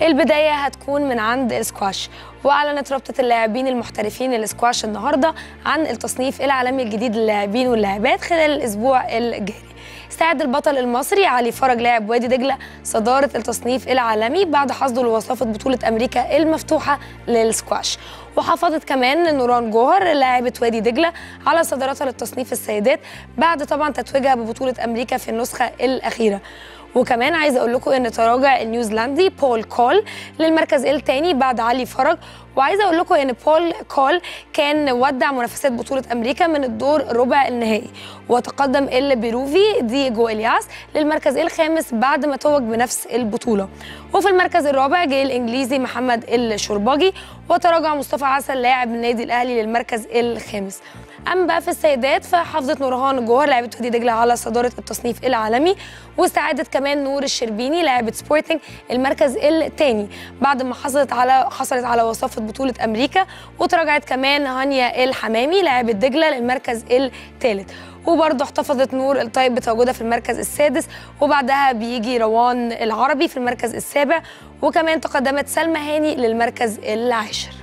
البداية هتكون من عند السكواش وأعلنت رابطة اللاعبين المحترفين السكواش النهاردة عن التصنيف العالمي الجديد للاعبين واللاعبات خلال الأسبوع الجاري استعد البطل المصري علي فرج لاعب وادي دجله صداره التصنيف العالمي بعد حصده لوصافه بطوله امريكا المفتوحه للسكواش وحافظت كمان نوران جوهر لاعبه وادي دجله على صدارتها للتصنيف السيدات بعد طبعا تتويجها ببطوله امريكا في النسخه الاخيره وكمان عايزه اقول لكم ان تراجع النيوزيلندي بول كول للمركز الثاني بعد علي فرج وعايزه اقول لكم ان بول كول كان ودع منافسات بطوله امريكا من الدور ربع النهائي وتقدم البيروفي دييجو الياس للمركز الخامس بعد ما توج بنفس البطوله وفي المركز الرابع جه الانجليزي محمد الشرباجي وتراجع مصطفى عسل لاعب النادي الاهلي للمركز الخامس اما بقى في السيدات فحافظت نورهان جوهر لاعبه وادي دجله على صداره التصنيف العالمي واستعادت كمان نور الشربيني لاعبه سبورتنج المركز الثاني بعد ما حصلت على حصلت على وصافه بطوله امريكا وتراجعت كمان هانيا الحمامي لاعبه دجله للمركز الثالث وبرضه احتفظت نور الطيب بتواجدها في المركز السادس وبعدها بيجي روان العربي في المركز السابع وكمان تقدمت سلمى هاني للمركز العاشر